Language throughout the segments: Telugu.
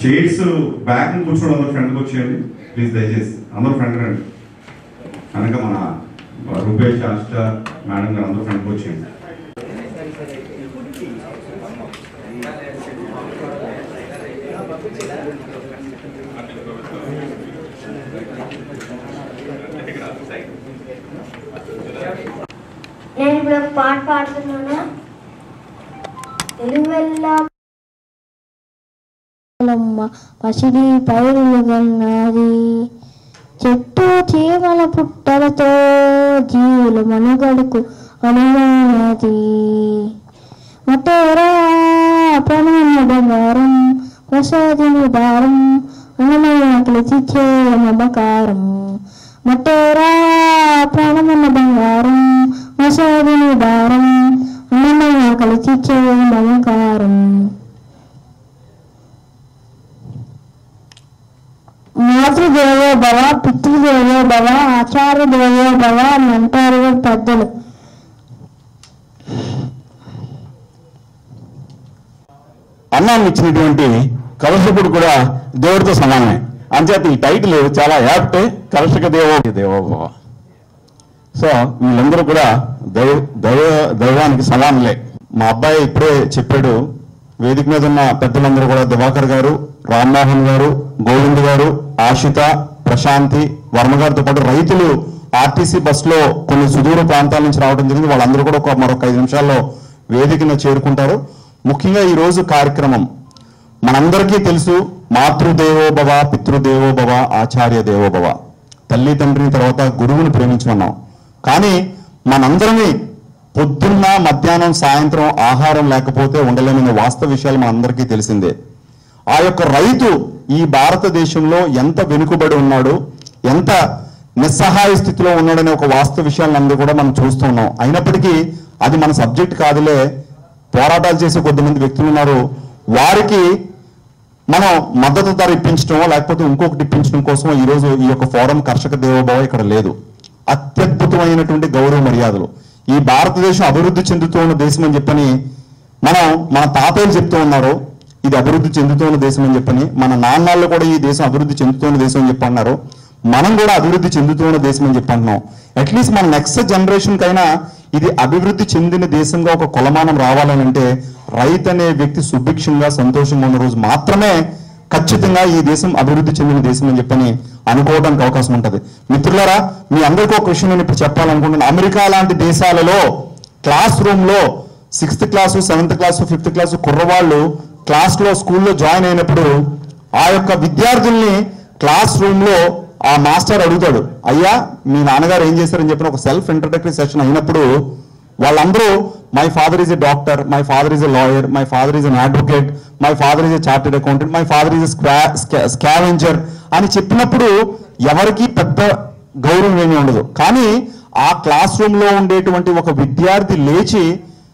చైర్స్ బ్యాక్ కూర్చోవడం అందరూ ఫ్రంట్కి వచ్చేయండి ప్లీజ్ దయచేసి అందరూ ఫ్రంట్ రండి కనుక మన రూపేష్ ఆష్ట మేడం గారు అందరూ ఫ్రంట్కి వచ్చేయండి నేను ఇప్పుడు ఒక పాట పాడుతున్నాను తెలువెల్లా పసిడి పైరులు గన్నది చెట్టు చీమల పుట్టలతో జీవులు మనుగడకు అనుమైనది మటేరా ప్రణామ బంగారం ప్రసాదిని భారం అన్నమయ్య కలిసి చేయమకారం మటేరా ప్రాణమన్న బంగారం ప్రసాదిని భారం అన్నమయ్య కలిసి చేయమకారం మాతృదేవో భవ పితృదేవో భవ ఆచార్య దేవో భవ అని అంటారు పెద్దలు అన్నాన్ని ఇచ్చినటువంటి కలశకుడు కూడా దేవుడితో సమానమే అంచేత ఈ టైటిల్ చాలా యాప్ట్ కలశక దేవో దేవోభవ సో వీళ్ళందరూ కూడా దైవ దైవ దైవానికి సమానులే మా అబ్బాయి ఇప్పుడే చెప్పాడు వేదిక మీద ఉన్న పెద్దలందరూ కూడా దివాకర్ గారు రామ్మోహన్ గారు గోవింద్ గారు ఆశిత ప్రశాంతి వర్మ గారితో పాటు రైతులు ఆర్టీసీ బస్సులో కొన్ని సుదూర ప్రాంతాల నుంచి రావడం జరిగింది వాళ్ళందరూ కూడా ఒక మరొక ఐదు నిమిషాల్లో వేదికను చేరుకుంటారు ముఖ్యంగా ఈ రోజు కార్యక్రమం మనందరికీ తెలుసు మాతృదేవోభవ పితృదేవోభవ ఆచార్య దేవోభవ తల్లి తండ్రిని తర్వాత గురువుని ప్రేమించుకున్నాం కానీ మనందరినీ పొద్దున్న మధ్యాహ్నం సాయంత్రం ఆహారం లేకపోతే ఉండలేమనే వాస్తవ విషయాలు మనందరికీ తెలిసిందే ఆ యొక్క రైతు ఈ భారతదేశంలో ఎంత వెనుకబడి ఉన్నాడు ఎంత నిస్సహాయ స్థితిలో ఉన్నాడనే ఒక వాస్తవ విషయాలను అందరూ కూడా మనం చూస్తూ ఉన్నాం అయినప్పటికీ అది మన సబ్జెక్ట్ కాదులే పోరాటాలు చేసే కొద్దిమంది వ్యక్తులు ఉన్నారు వారికి మనం మద్దతు ధర ఇప్పించడమో లేకపోతే ఇంకొకటి ఇప్పించడం కోసం ఈ రోజు ఈ యొక్క ఫోరం కర్షక దేవోభవ ఇక్కడ లేదు అత్యద్భుతమైనటువంటి గౌరవ మర్యాదలు ఈ భారతదేశం అభివృద్ధి చెందుతూ ఉన్న దేశం అని చెప్పని మనం మన తాతయ్యలు చెప్తూ ఉన్నారు ఇది అభివృద్ధి చెందుతూ ఉన్న దేశం అని చెప్పని మన నాన్నళ్ళు కూడా ఈ దేశం అభివృద్ధి చెందుతూ ఉన్న దేశం అని చెప్పి అన్నారు మనం కూడా అభివృద్ధి చెందుతూ ఉన్న దేశం అని చెప్పి అంటున్నాం అట్లీస్ట్ మన నెక్స్ట్ జనరేషన్ కైనా ఇది అభివృద్ధి చెందిన దేశంగా ఒక కొలమానం రావాలని అంటే రైతు అనే వ్యక్తి సుభిక్షంగా సంతోషంగా ఉన్న రోజు మాత్రమే ఖచ్చితంగా ఈ దేశం అభివృద్ధి చెందిన దేశం అని చెప్పని అనుకోవడానికి అవకాశం ఉంటుంది మిత్రులారా మీ అందరికీ ఒక విషయం నేను ఇప్పుడు చెప్పాలనుకుంటున్నాను అమెరికా లాంటి దేశాలలో క్లాస్ రూమ్ లో sixth class seventh class fifth class కుర్రవాళ్ళు క్లాస్ లో స్కూల్లో జాయిన్ అయినప్పుడు ఆ యొక్క విద్యార్థుల్ని క్లాస్ రూమ్ లో ఆ మాస్టర్ అడుగుతాడు అయ్యా మీ నాన్నగారు ఏం చేశారని చెప్పిన ఒక సెల్ఫ్ ఇంట్రడక్టరీ సెషన్ అయినప్పుడు వాళ్ళందరూ my father is a doctor my father is a lawyer my father is an advocate my father is a chartered accountant my father is scavenger అని చెప్పినప్పుడు ఎవరికి పెద్ద గౌరవం ఏమీ ఉండదు కానీ ఆ క్లాస్ రూమ్ లో ఉండేటువంటి ఒక విద్యార్థి లేచి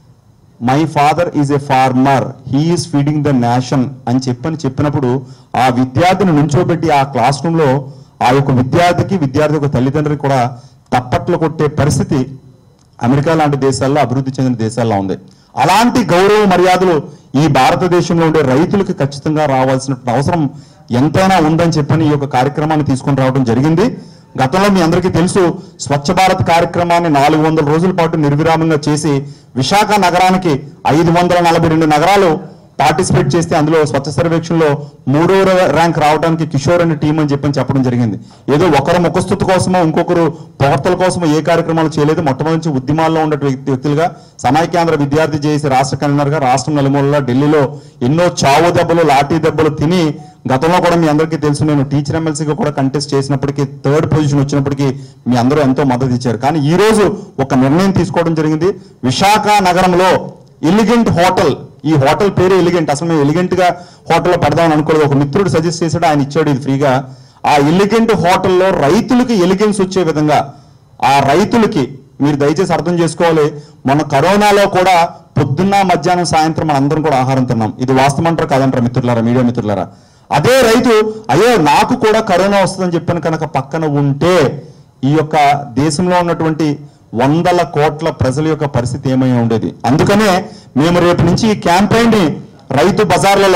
my father is a farmer he's feeding the nation అని చెప్పని చెప్పినప్పుడు ఆ విద్యార్థిని నుంచోబెట్టి ఆ క్లాస్ రూమ్ లో ఆ యొక్క విద్యార్థికి విద్యార్థి యొక్క తల్లిదండ్రులకి కూడా తప్పట్లు కొట్టే పరిస్థితి అమెరికా లాంటి దేశాల్లో అభివృద్ధి చెందిన దేశాల్లో ఉంది అలాంటి గౌరవ మర్యాదలు ఈ భారతదేశంలో ఉండే రైతులకు ఖచ్చితంగా రావాల్సిన అవసరం ఎంతైనా ఉందని చెప్పని ఈ యొక్క కార్యక్రమాన్ని తీసుకొని రావడం జరిగింది గతంలో మీ అందరికీ తెలుసు స్వచ్ఛ భారత్ కార్యక్రమాన్ని నాలుగు వందల రోజుల పాటు నిర్విరామంగా చేసి విశాఖ నగరానికి ఐదు వందల నలభై రెండు నగరాలు పార్టిసిపేట్ చేస్తే అందులో స్వచ్ఛ సర్వేక్షణలో మూడో ర్యాంక్ రావడానికి కిషోర్ అనే టీం అని చెప్పని చెప్పడం జరిగింది ఏదో ఒకరు ముఖస్థుతి కోసమో ఇంకొకరు పొగడ్తల కోసమో ఏ కార్యక్రమాలు చేయలేదు మొట్టమొదటి నుంచి ఉద్యమాల్లో ఉన్న వ్యక్తి- వ్యక్తులుగా సమైక్యాంధ్ర విద్యార్థి చేసి రాష్ట్ర కన్వీనర్ గా రాష్ట్రం నలుమూలలో ఢిల్లీలో ఎన్నో చావు దెబ్బలు లాఠీ దెబ్బలు తిని గతంలో కూడా మీ అందరికీ తెలుసు నేను టీచర్ ఎమ్మెల్సీగా కూడా కంటెస్ట్ చేసినప్పటికీ థర్డ్ పొజిషన్ వచ్చినప్పటికీ మీ అందరూ ఎంతో మద్దతు ఇచ్చారు కానీ ఈ రోజు ఒక నిర్ణయం తీసుకోవడం జరిగింది విశాఖ నగరంలో ఎలిగెంట్ హోటల్ ఈ హోటల్ పేరు ఎలిగెంట్ అసలు మేము ఎలిగెంట్ గా హోటల్లో పెడదామని అనుకోలేదు ఒక మిత్రుడు సజెస్ట్ చేశాడు ఆయన ఇచ్చాడు ఇది ఫ్రీగా ఆ ఎలిగెంట్ హోటల్లో రైతులకి ఎలిగెన్స్ వచ్చే విధంగా ఆ రైతులకి మీరు దయచేసి అర్థం చేసుకోవాలి మొన్న కరోనాలో కూడా పొద్దున్న మధ్యాహ్నం సాయంత్రం మన అందరం కూడా ఆహారం తిన్నాం ఇది వాస్తవం అంటారు కాదంటారా మిత్రులారా మీడియా మిత్రులారా అదే రైతు అయ్యో నాకు కూడా కరోనా వస్తుందని చెప్పిన కనుక పక్కన ఉంటే ఈ యొక్క దేశంలో ఉన్నటువంటి వందల కోట్ల ప్రజల యొక్క పరిస్థితి ఏమై ఉండేది అందుకనే మేము రేపు నుంచి ఈ క్యాంపెయిన్ ని రైతు బజార్లలో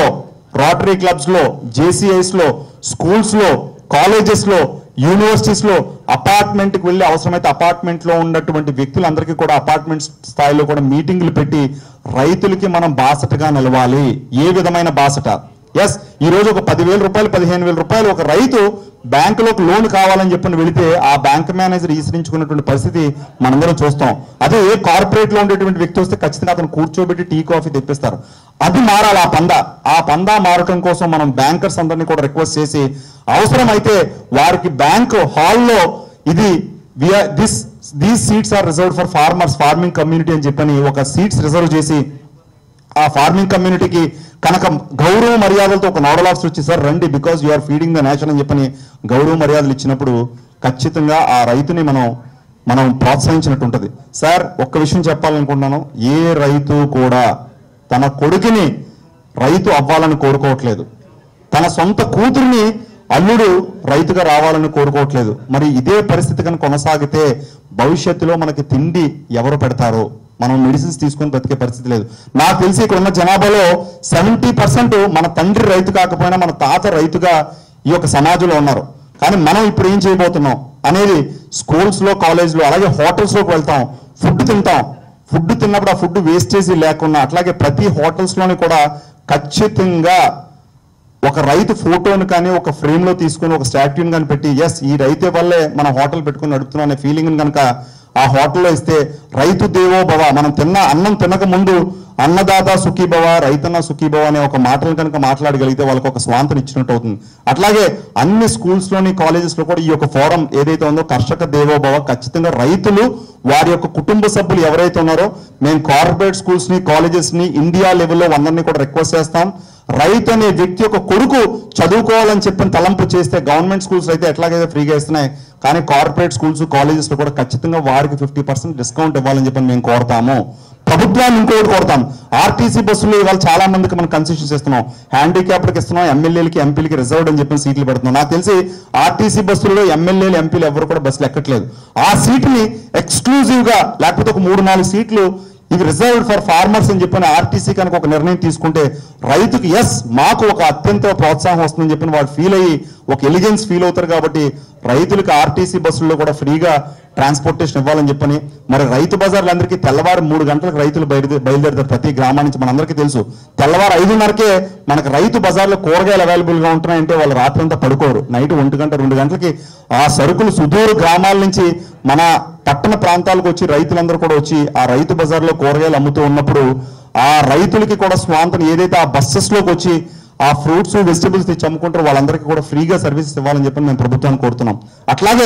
రోటరీ క్లబ్స్ లో జేసీఐస్ లో స్కూల్స్ లో కాలేజెస్ లో యూనివర్సిటీస్ లో అపార్ట్మెంట్ కి వెళ్ళి అవసరమైతే అపార్ట్మెంట్ లో ఉన్నటువంటి వ్యక్తులందరికీ కూడా అపార్ట్మెంట్ స్థాయిలో కూడా మీటింగ్లు పెట్టి రైతులకి మనం బాసటగా నిలవాలి ఏ విధమైన బాసట ఎస్ ఈ రోజు ఒక పదివేల రూపాయలు పదిహేను వేల రూపాయలు ఒక రైతు బ్యాంకులోకి లోన్ కావాలని చెప్పని వెళితే ఆ బ్యాంక్ మేనేజర్ ఈసరించుకున్నటువంటి పరిస్థితి మనందరం చూస్తాం అదే ఏ కార్పొరేట్ లో ఉండేటువంటి వ్యక్తి వస్తే ఖచ్చితంగా అతను కూర్చోబెట్టి టీ కాఫీ తెప్పిస్తారు అది మారాలి ఆ పంద ఆ పంద మారటం కోసం మనం బ్యాంకర్స్ అందరినీ కూడా రిక్వెస్ట్ చేసి అవసరమైతే వారికి బ్యాంక్ హాల్లో ఇది this these seats are reserve for farmers farming community అని చెప్పని ఒక సీట్స్ రిజర్వ్ చేసి ఆ ఫార్మింగ్ కమ్యూనిటీకి కనుక గౌరవ మర్యాదలతో ఒక నోడల్ ఆఫీసర్ వచ్చి సార్ రండి because you are feeding the nation అని చెప్పని గౌరవ మర్యాదలు ఇచ్చినప్పుడు ఖచ్చితంగా ఆ రైతుని మనం మనం ప్రోత్సహించినట్టు ఉంటుంది సార్ ఒక్క విషయం చెప్పాలనుకుంటున్నాను ఏ రైతు కూడా తన కొడుకుని రైతు అవ్వాలని కోరుకోవట్లేదు తన సొంత కూతురిని అల్లుడు రైతుగా రావాలని కోరుకోవట్లేదు మరి ఇదే పరిస్థితి కనుక కొనసాగితే భవిష్యత్తులో మనకి తిండి ఎవరు పెడతారో మనం మెడిసిన్స్ తీసుకొని బ్రతికే పరిస్థితి లేదు నాకు తెలిసి ఇక్కడ ఉన్న జనాభాలో సెవెంటీ పర్సెంట్ మన తండ్రి రైతు కాకపోయినా మన తాత రైతుగా ఈ యొక్క సమాజంలో ఉన్నారు కానీ మనం ఇప్పుడు ఏం చేయబోతున్నాం అనేది స్కూల్స్ లో కాలేజ్ లో అలాగే హోటల్స్ లోకి వెళ్తాం ఫుడ్ తింటాం ఫుడ్ తిన్నప్పుడు ఆ ఫుడ్ వేస్టేజీ లేకుండా అట్లాగే ప్రతి హోటల్స్ లోని కూడా ఖచ్చితంగా ఒక రైతు ఫోటోని కానీ ఒక ఫ్రేమ్ లో తీసుకొని ఒక స్టాట్యూని కానీ పెట్టి ఎస్ ఈ రైతే వల్లే మన హోటల్ పెట్టుకుని నడుపుతున్నాం అనే ఫీలింగ్ కనుక ఆ హోటల్లో ఇస్తే రైతు దేవో భవ మనం తిన్న అన్నం తినక ముందు అన్నదాత సుఖీభవ రైతన్న సుఖీభవ అనే ఒక మాటలు కనుక మాట్లాడగలిగితే వాళ్ళకి ఒక స్వాంతం ఇచ్చినట్టు అవుతుంది అట్లాగే అన్ని స్కూల్స్ లోని కాలేజెస్ లో కూడా ఈ యొక్క ఫోరం ఏదైతే ఉందో కర్షక దేవోభవ ఖచ్చితంగా రైతులు వారి యొక్క కుటుంబ సభ్యులు ఎవరైతే ఉన్నారో మేము కార్పొరేట్ స్కూల్స్ ని కాలేజెస్ ని ఇండియా లెవెల్లో అందరినీ కూడా రిక్వెస్ట్ చేస్తాం రైతు అనే వ్యక్తి యొక్క కొడుకు చదువుకోవాలని చెప్పిన తలంపు చేస్తే గవర్నమెంట్ స్కూల్స్ అయితే ఎట్లాగైతే ఫ్రీగా ఇస్తున్నాయి కానీ కార్పొరేట్ స్కూల్స్ కాలేజెస్ లో కూడా ఖచ్చితంగా వారికి ఫిఫ్టీ పర్సెంట్ డిస్కౌంట్ ఇవ్వాలని చెప్పి మేము కోరుతాము ప్రభుత్వాన్ని ఇంకొకటి కోరుతాం ఆర్టీసీ బస్సులు ఇవాళ చాలా మందికి మనం కన్సెషన్స్ ఇస్తున్నాం హ్యాండిక్యాప్డ్కి ఇస్తున్నాం ఎమ్మెల్యేలకి ఎంపీలకి రిజర్వ్డ్ అని చెప్పి సీట్లు పెడుతున్నాం నాకు తెలిసి ఆర్టీసీ బస్సుల్లో ఎమ్మెల్యేలు ఎంపీలు ఎవరు కూడా బస్సులు ఎక్కట్లేదు ఆ సీట్ని ఎక్స్క్లూజివ్ గా లేకపోతే ఒక మూడు నాలుగు సీట్లు ఇవి రిజర్వ్డ్ ఫర్ ఫార్మర్స్ అని చెప్పిన ఆర్టీసీ కనుక ఒక నిర్ణయం తీసుకుంటే రైతుకి ఎస్ మాకు ఒక అత్యంత ప్రోత్సాహం వస్తుందని చెప్పిన వాడు ఫీల్ అయ్యి ఒక ఎలిగెన్స్ ఫీల్ అవుతారు కాబట్టి రైతులకు ఆర్టీసీ బస్సుల్లో కూడా ఫ్రీగా ట్రాన్స్పోర్టేషన్ ఇవ్వాలని చెప్పని మరి రైతు బజార్లందరికీ తెల్లవారు మూడు గంటలకు రైతులు బయలుదే బయలుదేరుతారు ప్రతి గ్రామం నుంచి మనందరికీ తెలుసు తెల్లవారు ఐదున్నరకే మనకు రైతు బజార్లో కూరగాయలు అవైలబుల్ గా ఉంటున్నాయంటే వాళ్ళు రాత్రి అంతా పడుకోరు నైట్ ఒంటి గంట రెండు గంటలకి ఆ సరుకులు సుదూర గ్రామాల నుంచి మన పట్టణ ప్రాంతాలకు వచ్చి రైతులందరూ కూడా వచ్చి ఆ రైతు బజార్లో కూరగాయలు అమ్ముతూ ఉన్నప్పుడు ఆ రైతులకి కూడా స్వాంతం ఏదైతే ఆ బస్సెస్ లోకి వచ్చి ఆ ఫ్రూట్స్ వెజిటబుల్స్ తెచ్చి అమ్ముకుంటారో వాళ్ళందరికీ కూడా ఫ్రీగా సర్వీసెస్ ఇవ్వాలని చెప్పి మేము ప్రభుత్వాన్ని కోరుతున్నాం అట్లాగే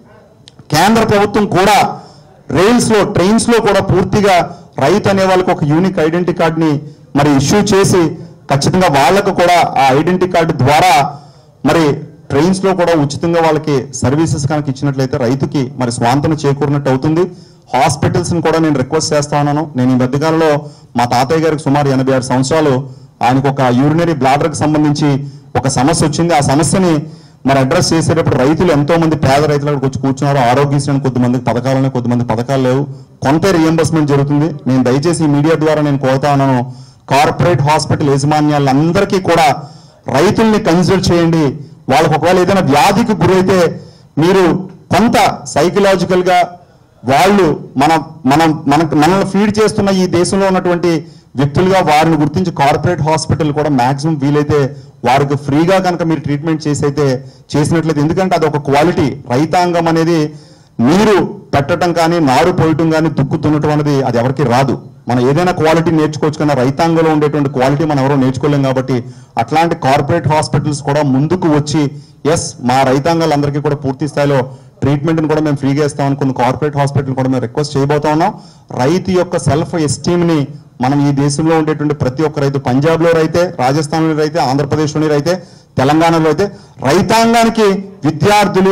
కేంద్ర ప్రభుత్వం కూడా రైల్స్ లో ట్రైన్స్ లో కూడా పూర్తిగా రైతు అనే వాళ్ళకి ఒక యూనిక్ ఐడెంటిటీ కార్డ్ ని మరి ఇష్యూ చేసి ఖచ్చితంగా వాళ్ళకు కూడా ఆ ఐడెంటిటీ కార్డు ద్వారా మరి ట్రైన్స్ లో కూడా ఉచితంగా వాళ్ళకి సర్వీసెస్ కనుక ఇచ్చినట్లయితే రైతుకి మరి స్వాంతన చేకూరినట్టు అవుతుంది హాస్పిటల్స్ ని కూడా నేను రిక్వెస్ట్ చేస్తా ఉన్నాను నేను ఈ మధ్యకాలంలో మా తాతయ్య గారికి సుమారు ఎనభై ఆరు సంవత్సరాలు ఆయనకు ఒక యూరినరీ బ్లాడర్ కి సంబంధించి ఒక సమస్య వచ్చింది ఆ సమస్యని మరి అడ్రస్ చేసేటప్పుడు రైతులు ఎంతో మంది పేద రైతులు అక్కడికి వచ్చి కూర్చున్నారు ఆరోగ్యశ్రీ అని కొద్దిమందికి పథకాలు ఉన్నాయి కొద్దిమంది పథకాలు లేవు కొంత రియంబర్స్మెంట్ జరుగుతుంది నేను దయచేసి ఈ మీడియా ద్వారా నేను కోరుతా ఉన్నాను కార్పొరేట్ హాస్పిటల్ యాజమాన్యాలందరికీ కూడా రైతుల్ని కన్సిడర్ చేయండి వాళ్ళకు ఒకవేళ ఏదైనా వ్యాధికి గురైతే మీరు కొంత సైకలాజికల్ గా వాళ్ళు మన మనం మనకు మనల్ని ఫీడ్ చేస్తున్న ఈ దేశంలో ఉన్నటువంటి వ్యక్తులుగా వారిని గుర్తించి కార్పొరేట్ హాస్పిటల్ కూడా మాక్సిమం వీలైతే వారికి ఫ్రీగా కనుక మీరు ట్రీట్మెంట్ చేసైతే చేసినట్లయితే ఎందుకంటే అది ఒక క్వాలిటీ రైతాంగం అనేది నీరు పెట్టడం కానీ నారు పోయటం కానీ దుక్కు దున్నటం అనేది అది ఎవరికి రాదు మనం ఏదైనా క్వాలిటీ నేర్చుకోవచ్చు కానీ రైతాంగంలో ఉండేటువంటి క్వాలిటీ మనం ఎవరో నేర్చుకోలేం కాబట్టి అట్లాంటి కార్పొరేట్ హాస్పిటల్స్ కూడా ముందుకు వచ్చి ఎస్ మా రైతాంగాలందరికీ కూడా పూర్తి స్థాయిలో ట్రీట్మెంట్ని కూడా మేము ఫ్రీగా ఇస్తామని కొన్ని కార్పొరేట్ హాస్పిటల్ కూడా మేము రిక్వెస్ట్ చేయబోతా ఉన్నాం రైతు యొక్క సెల్ఫ్ ఎస్టీమ్ని మనం ఈ దేశంలో ఉండేటువంటి ప్రతి ఒక్క రైతు పంజాబ్లో రైతే రాజస్థాన్లో రైతే ఆంధ్రప్రదేశ్లోని రైతే తెలంగాణలో అయితే రైతాంగానికి విద్యార్థులు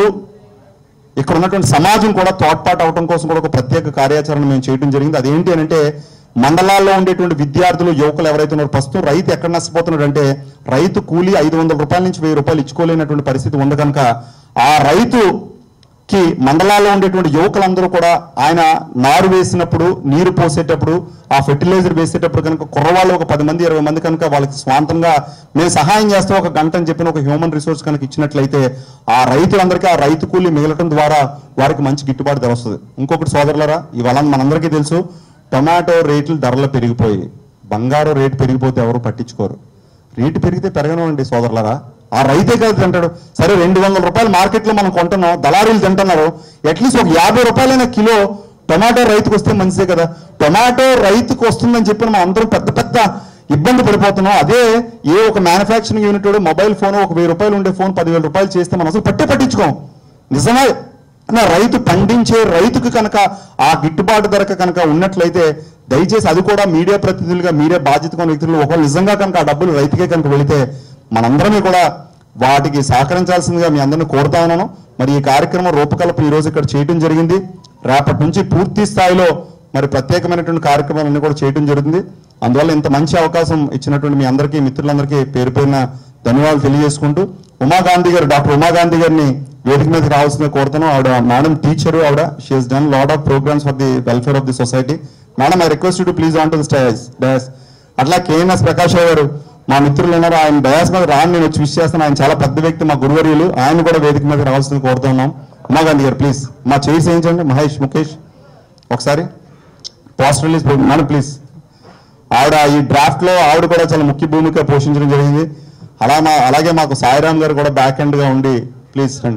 ఇక్కడ ఉన్నటువంటి సమాజం కూడా తోడ్పాటు అవడం కోసం కూడా ఒక ప్రత్యేక కార్యాచరణ మేము చేయడం జరిగింది అదేంటి అని అంటే మండలాల్లో ఉండేటువంటి విద్యార్థులు యువకులు ఎవరైతే ఉన్నారో ప్రస్తుతం రైతు ఎక్కడ నష్టపోతున్నాడు అంటే రైతు కూలీ ఐదు వందల రూపాయల నుంచి వెయ్యి రూపాయలు ఇచ్చుకోలేనటువంటి పరిస్థితి ఉంది కనుక ఆ రైతు కి మండలాల్లో ఉండేటువంటి యువకులందరూ కూడా ఆయన నారు వేసినప్పుడు నీరు పోసేటప్పుడు ఆ ఫెర్టిలైజర్ వేసేటప్పుడు కనుక కుర్రవాళ్ళు ఒక పది మంది ఇరవై మంది కనుక వాళ్ళకి స్వాంతంగా మేము సహాయం చేస్తాం ఒక గంట అని చెప్పిన ఒక హ్యూమన్ రిసోర్స్ కనుక ఇచ్చినట్లయితే ఆ రైతులందరికీ ఆ రైతు కూలి మిగలటం ద్వారా వారికి మంచి గిట్టుబాటు ధర వస్తుంది ఇంకొకటి సోదరులరా ఇవాళ మనందరికీ తెలుసు టొమాటో రేట్లు ధరలు పెరిగిపోయి బంగారు రేటు పెరిగిపోతే ఎవరు పట్టించుకోరు రేటు పెరిగితే పెరగనండి సోదరులరా ఆ రైతే కదా తింటాడు సరే రెండు వందల రూపాయలు మార్కెట్లో మనం కొంటున్నాం దళారీలు తింటున్నారు అట్లీస్ట్ ఒక యాభై రూపాయలైన కిలో టొమాటో రైతుకు వస్తే మంచిదే కదా టొమాటో రైతుకు వస్తుందని చెప్పి మనం అందరం పెద్ద పెద్ద ఇబ్బంది పడిపోతున్నాం అదే ఏ ఒక మ్యానుఫ్యాక్చరింగ్ యూనిట్ వాడు మొబైల్ ఫోన్ ఒక వెయ్యి రూపాయలు ఉండే ఫోన్ పదివేల రూపాయలు చేస్తే మనం అసలు పట్టే పట్టించుకోం నిజమే నా రైతు పండించే రైతుకు కనుక ఆ గిట్టుబాటు ధరకు కనుక ఉన్నట్లయితే దయచేసి అది కూడా మీడియా ప్రతినిధులుగా మీరే బాధ్యత కొన్ని వ్యక్తులు ఒకవేళ నిజంగా కనుక ఆ డబ్బులు రైతుకే కనుక వెళితే మనందరమే కూడా వాటికి సహకరించాల్సిందిగా మీ అందరిని కోరుతా ఉన్నాను మరి ఈ కార్యక్రమం రూపకల్పన ఈ రోజు ఇక్కడ చేయడం జరిగింది రేపటి నుంచి పూర్తి స్థాయిలో మరి ప్రత్యేకమైనటువంటి కార్యక్రమాలన్నీ కూడా చేయడం జరుగుతుంది అందువల్ల ఇంత మంచి అవకాశం ఇచ్చినటువంటి మీ అందరికీ మిత్రులందరికీ పేరు పేరున ధన్యవాదాలు తెలియజేసుకుంటూ ఉమాగాంధీ గారు డాక్టర్ ఉమాగాంధీ గారిని వేదిక మీదకి రావాల్సిందిగా కోరుతాను ఆవిడ మేడం టీచర్ ఆవిడ she's done lot of programmes for the welfare of the society madam I request to please on to the stage dais అట్లా కేఎన్ఎస్ ప్రకాష్ రావు గారు మా మిత్రులు ఉన్నారు ఆయన డయాస్ మీద రాని నేను వచ్చి విష్ చేస్తాను ఆయన చాలా పెద్ద వ్యక్తి మా గురువర్యులు ఆయన కూడా వేదిక మీద రావాల్సింది కోరుతున్నాం ఉమాగాంధీ గారు ప్లీజ్ మా చైర్స్ వేయించండి మహేష్ ముఖేష్ ఒకసారి పోస్ట్ రిలీజ్ మేడం ప్లీజ్ ఆవిడ ఈ డ్రాఫ్ట్ లో ఆవిడ కూడా చాలా ముఖ్య భూమిక పోషించడం జరిగింది అలా మా అలాగే మాకు సాయిరామ్ గారు కూడా బ్యాక్ ఎండ్ గా ఉండి ప్లీజ్ రండి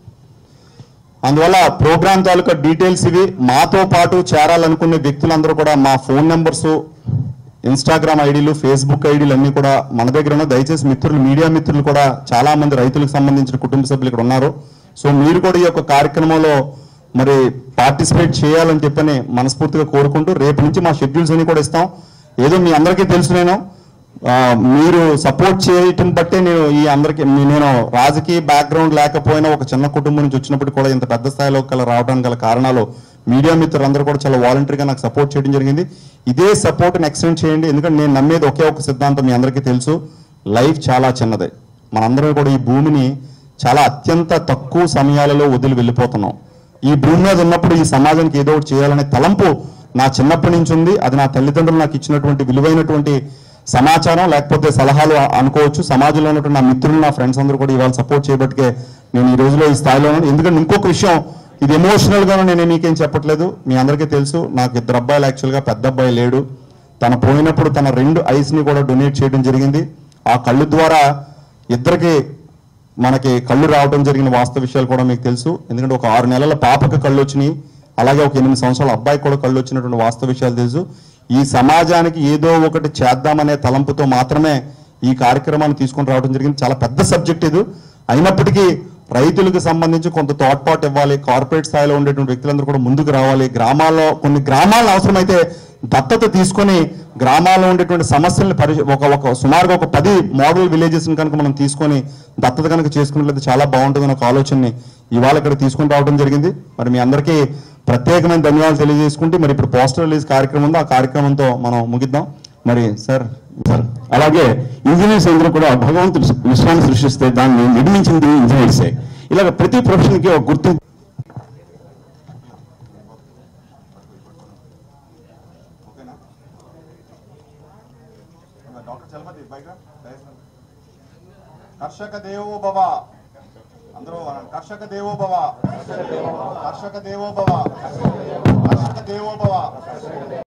అందువల్ల ప్రోగ్రామ్ తాలూకా డీటెయిల్స్ ఇవి మాతో పాటు చేరాలనుకునే వ్యక్తులందరూ కూడా మా ఫోన్ నెంబర్స్ ఇన్స్టాగ్రామ్ ఐడీలు ఫేస్బుక్ ఐడీలు అన్ని కూడా మన దగ్గర ఉన్న దయచేసి మిత్రులు మీడియా మిత్రులు కూడా చాలా మంది రైతులకు సంబంధించిన కుటుంబ సభ్యులు ఇక్కడ ఉన్నారు సో మీరు కూడా ఈ యొక్క కార్యక్రమంలో మరి పార్టిసిపేట్ చేయాలని చెప్పని మనస్ఫూర్తిగా కోరుకుంటూ రేపు నుంచి మా షెడ్యూల్స్ అన్ని కూడా ఇస్తాం ఏదో మీ అందరికీ తెలుసు నేను ఆ, మీరు సపోర్ట్ చేయటం బట్టే నేను ఈ అందరికి మీ- నేను రాజకీయ బ్యాక్గ్రౌండ్ లేకపోయినా ఒక చిన్న కుటుంబం నుంచి వచ్చినప్పుడు కూడా ఇంత పెద్ద స్థాయిలో గల రావడానికి గల కారణాలు మీడియా మిత్రులందరూ కూడా చాలా వాలంటరీగా నాకు సపోర్ట్ చేయడం జరిగింది ఇదే సపోర్ట్ని ఎక్స్టెండ్ చేయండి ఎందుకంటే నేను నమ్మేది ఒకే ఒక సిద్ధాంతం మీ అందరికీ తెలుసు లైఫ్ చాలా చిన్నదే మనందరం కూడా ఈ భూమిని చాలా అత్యంత తక్కువ సమయాలలో వదిలి వెళ్ళిపోతున్నాం ఈ భూమి మీద ఉన్నప్పుడు ఈ సమాజానికి ఏదో ఒకటి చేయాలనే తలంపు నా చిన్నప్పటి నుంచి ఉంది అది నా తల్లిదండ్రులు నాకు ఇచ్చినటువంటి విలువైనటువంటి సమాచారం లేకపోతే సలహాలు అనుకోవచ్చు సమాజంలో ఉన్నటువంటి నా మిత్రులు నా ఫ్రెండ్స్ అందరూ కూడా ఇవాళ సపోర్ట్ చేయబట్టికే నేను ఈ రోజులో ఈ స్థాయిలో ఉన్నాను ఎందుకంటే ఇంకొక విషయం ఇది ఎమోషనల్ గాను నేను మీకేం చెప్పట్లేదు మీ అందరికీ తెలుసు నాకు ఇద్దరు అబ్బాయిలు యాక్చువల్గా పెద్ద అబ్బాయి లేడు తను పోయినప్పుడు తన రెండు ఐస్ ని కూడా డొనేట్ చేయడం జరిగింది ఆ కళ్ళు ద్వారా ఇద్దరికి మనకి కళ్ళు రావడం జరిగిన వాస్తవ విషయాలు కూడా మీకు తెలుసు ఎందుకంటే ఒక ఆరు నెలల పాపకి కళ్ళు వచ్చినాయి అలాగే ఒక ఎనిమిది సంవత్సరాల అబ్బాయికి కూడా కళ్ళు వచ్చినటువంటి వాస్తవ విషయాలు తెలుసు ఈ సమాజానికి ఏదో ఒకటి చేద్దామనే తలంపుతో మాత్రమే ఈ కార్యక్రమాన్ని తీసుకొని రావడం జరిగింది చాలా పెద్ద సబ్జెక్ట్ ఇది అయినప్పటికీ రైతులకు సంబంధించి కొంత తోడ్పాటు ఇవ్వాలి కార్పొరేట్ స్థాయిలో ఉండేటువంటి వ్యక్తులందరూ కూడా ముందుకు రావాలి గ్రామాల్లో కొన్ని గ్రామాలను అవసరమైతే దత్తత తీసుకొని గ్రామాల్లో ఉండేటువంటి సమస్యల్ని పరి ఒక ఒక సుమారుగా ఒక పది మోడల్ విలేజెస్ కనుక మనం తీసుకొని దత్తత కనుక చేసుకున్నట్లయితే చాలా బాగుంటుందని ఒక ఆలోచనని ఇవాళ ఇక్కడ తీసుకొని రావడం జరిగింది మరి మీ అందరికీ ప్రత్యేకమైన ధన్యవాదాలు తెలియజేసుకుంటే మరి ఇప్పుడు పోస్టర్ రిలీజ్ కార్యక్రమం ఉందో ఆ కార్యక్రమంతో మనం ముగిద్దాం మరి సార్ సార్ అలాగే ఇంజనీర్స్ అందరూ కూడా భగవంతుడు విశ్వాన్ని సృష్టిస్తే దాన్ని నిర్మించింది ఇంజనీర్సే ఇలాగ ప్రతి ప్రొఫెషన్ కి ఒక గుర్తు కర్షక దేవో భవ అందరూ కర్షక దేవో భవ కర్షక దేవో భవ కర్షక దేవో భవ